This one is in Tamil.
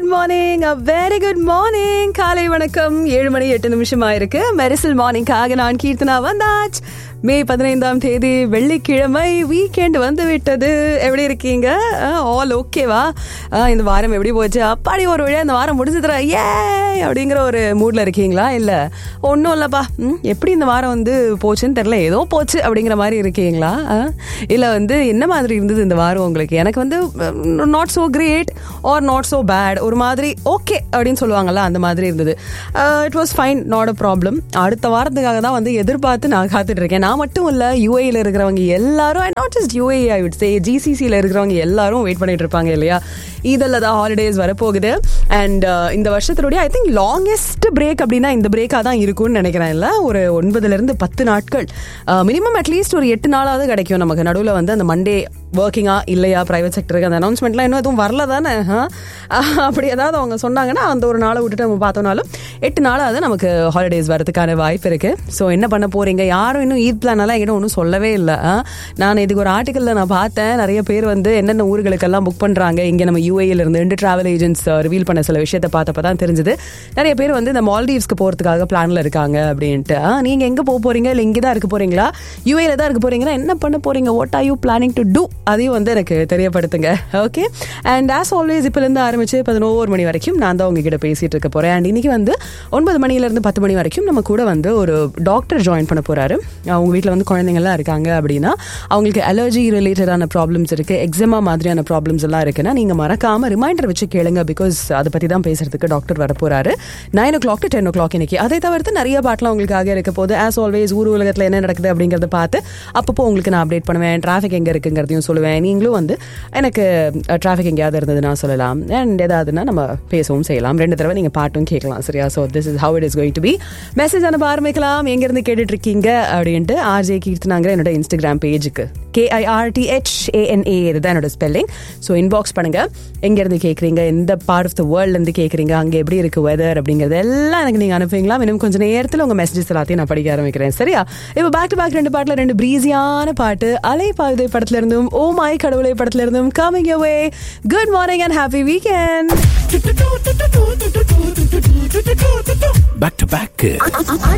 Good morning a very good morning காலை வணக்கம் ஏழு மணி எட்டு நிமிஷம் ஆயிருக்கு மெரிசல் மார்னிங்காக நான் கீர்த்தனா வந்தாச் மே பதினைந்தாம் தேதி வெள்ளிக்கிழமை வீக்கெண்ட் வந்து விட்டது எப்படி இருக்கீங்க ஆல் ஓகேவா இந்த வாரம் எப்படி போச்சு அப்பாடி ஒரு வழியா இந்த வாரம் முடிஞ்சதுரா ஏ அப்படிங்கிற ஒரு மூட்ல இருக்கீங்களா இல்ல ஒன்றும் இல்லப்பா ம், எப்படி இந்த வாரம் வந்து போச்சுன்னு தெரியல ஏதோ போச்சு அப்படிங்கிற மாதிரி இருக்கீங்களா ஆ? இல்ல வந்து என்ன மாதிரி இருந்தது இந்த வாரம் உங்களுக்கு எனக்கு வந்து not so great or not so bad ஒரு மாதிரி ஓகே அப்படின்னு சொல்லுவாங்கல்ல அந்த மாதிரி இருந்தது it was fine not a problem அடுத்த வாரத்துக்காக தான் வந்து எதிர்பார்த்து நான் காத்துட்டு இருக்கேன் நான் மட்டும் இல்ல யூஏல இருக்கிறவங்க எல்லாரும் and not just UAE I would say ஜிசிசியில் இருக்கிறவங்க எல்லாரும் வெயிட் பண்ணிட்டு இருப்பாங்க இல்லையா இதில் தான் ஹாலிடேஸ் வரப்போகுது அண்ட் இந்த வருஷத்துடைய ஐ திங்க் லாங்கெஸ்ட் பிரேக் அப்படின்னா இந்த பிரேக்காக தான் இருக்கும்னு நினைக்கிறேன் இல்லை ஒரு ஒன்பதுலேருந்து பத்து நாட்கள் மினிமம் அட்லீஸ்ட் ஒரு எட்டு நாளாவது கிடைக்கும் நமக்கு நடுவில் வந்து அந்த மண்டே ஒர்க்கிங்கா இல்லையா ப்ரைவேட் செக்டருக்கு அந்த அனௌன்ஸ்மெண்ட்லாம் இன்னும் எதுவும் வரல தானே ஆ? அப்படி ஏதாவது அவங்க சொன்னாங்கன்னா அந்த ஒரு நாளை விட்டுட்டு நம்ம பார்த்தோம்னாலும் எட்டு நாளாவது நமக்கு ஹாலிடேஸ் வரதுக்கான வாய்ப்பு இருக்கு ஸோ என்ன பண்ண போறீங்க யாரும் இன்னும் ஈத் பிளான் எல்லாம் என்கிட்ட ஒன்றும் சொல்லவே இல்லை ஆ? நான் இதுக்கு ஒரு ஆர்டிக்கல்ல நான் பார்த்தேன் நிறைய பேர் வந்து என்னென்ன ஊர்களுக்கெல்லாம் புக் பண்றாங்க இங்க நம்ம யூஏல இருந்து ரெண்டு டிராவல் ஏஜென்ட்ஸ் ரிவீல் பண்ண சில விஷயத்தை பார்த்தப்ப தான் தெரிஞ்சது நிறைய பேர் வந்து இந்த மால்டீவ்ஸ்க்கு போறதுக்காக பிளான்ல இருக்காங்க அப்படின்ட்டு ஆ, நீங்க எங்க போக போறீங்க இல்லை இங்கே தான் இருக்க போறீங்களா யூஏல தான் இருக்க போறீங்களா என்ன பண்ண போறீங்க what are you planning to do அதையும் வந்து எனக்கு தெரியப்படுத்துங்க ஓகே அண்ட் ஆஸ் ஆல்வேஸ் இப்போலேருந்து ஆரம்பிச்சு பதினோரு மணி வரைக்கும் நான் தான் உங்ககிட்ட பேசிட்டு இருக்க போறேன் அண்ட் இன்னைக்கு வந்து ஒன்பது மணிலேருந்து பத்து மணி வரைக்கும் நம்ம கூட வந்து ஒரு டாக்டர் ஜாயின் பண்ண போறாரு அவங்க வீட்டில் வந்து குழந்தைங்கள்லாம் இருக்காங்க அப்படின்னா அவங்களுக்கு அலர்ஜி ரிலேட்டடான ப்ராப்ளம்ஸ் இருக்கு எக்ஸமா மாதிரியான ப்ராப்ளம்ஸ் எல்லாம் இருக்குன்னா நீங்க மறக்காம ரிமைண்டர் வச்சு கேளுங்க பிகாஸ் அதை பத்தி தான் பேசுறதுக்கு டாக்டர் வர போறாரு nine o'clock to ten o'clock இன்னைக்கு அதை தவிர்த்து நிறைய பாட்டெலாம் உங்களுக்காக இருக்க போது ஆஸ் ஆல்வேஸ் ஊர் உலகத்தில் என்ன நடக்குது அப்படிங்கறத பார்த்து அப்பப்போ உங்களுக்கு நான் அப்டேட் பண்ணுவேன் டிராஃபிக் எங்க இருக்குங்கிறதையும் சொல்லுவேன் நீங்களும் வந்து எனக்கு டிராஃபிக் எங்கேயாவது இருந்ததுன்னா சொல்லலாம் அண்ட் ஏதாவதுன்னா நம்ம பேசவும் செய்யலாம் ரெண்டு தடவை நீங்க பாட்டும் கேட்கலாம் சரியா so this is how it is going to be message அனுப்ப ஆரம்பிக்கலாம் எங்க இருந்து கேட்டுட்டு இருக்கீங்க அப்படின்ட்டு ஆர்ஜே கீர்த்தனாங்கிற என்னோட இன்ஸ்டாகிராம் பேஜுக்கு கேஐஆர்டிஹெச் ஏஎன்ஏ இதுதான் என்னோட ஸ்பெல்லிங் ஸோ இன்பாக்ஸ் பண்ணுங்க எங்க இருந்து கேட்குறீங்க எந்த பார்ட் ஆஃப் த வேர்ல்ட்ல இருந்து கேட்குறீங்க அங்கே எப்படி இருக்கு வெதர் அப்படிங்கிறது எல்லாம் எனக்கு நீங்க அனுப்புவீங்களா இன்னும் கொஞ்சம் நேரத்தில் உங்க மெசேஜஸ் எல்லாத்தையும் நான் படிக்க ஆரம்பிக்கிறேன் சரியா இப்போ பேக் டு பேக் ரெண்டு பாட்டில் ரெண்டு பிரீசியான பாட்டு அலை பாயுதை படத்துல இருந்தும் ஓ மாய் கடவுளை படத்துல இருந்தும் coming away good morning and happy weekend back to back